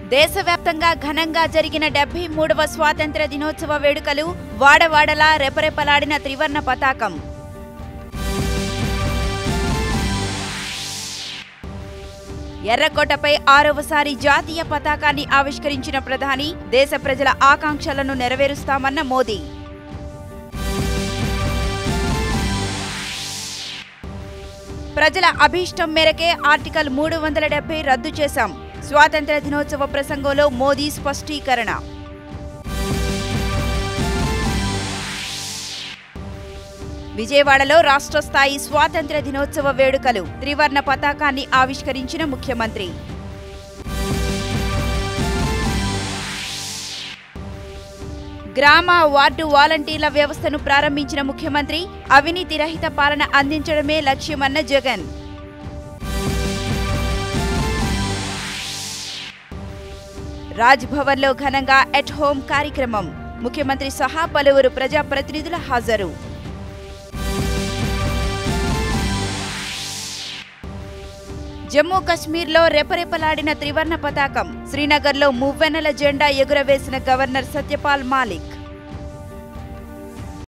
దేశవ్యాప్తంగా ఘనంగా జరిగిన డెబ్బై మూడవ స్వాతంత్ర దినోత్సవ వేడుకలు వాడవాడలా రెపరెపలాడిన త్రివర్ణ పతాకం ఎర్రకోటపై ఆరవసారి జాతీయ పతాకాన్ని ఆవిష్కరించిన ప్రధాని దేశ ప్రజల ఆకాంక్షలను నెరవేరుస్తామన్న మోదీ ప్రజల అభీష్టం మేరకే ఆర్టికల్ మూడు వందల డెబ్బై రద్దు చేశాం స్వాతంత్ర దినోత్సవ ప్రసంగంలో మోదీ స్పష్టీకరణ విజయవాడలో రాష్ట్ర స్థాయి స్వాతంత్ర దినోత్సవ వేడుకలు త్రివర్ణ పతాకాన్ని ఆవిష్కరించిన ముఖ్యమంత్రి గ్రామ వార్డు వాలంటీర్ల వ్యవస్థను ప్రారంభించిన ముఖ్యమంత్రి అవినీతి రహిత పాలన అందించడమే లక్ష్యమన్న జగన్ రాజ్భవన్లో ఘనంగా ఎట్ హోం కార్యక్రమం ముఖ్యమంత్రి సహా పలువురు ప్రజాప్రతినిధుల హాజరు జమ్మూ కశ్మీర్లో రెపరెపలాడిన త్రివర్ణ పతాకం శ్రీనగర్లో మువ్వెన్నెల జెండా ఎగురవేసిన గవర్నర్ సత్యపాల్ మాలిక్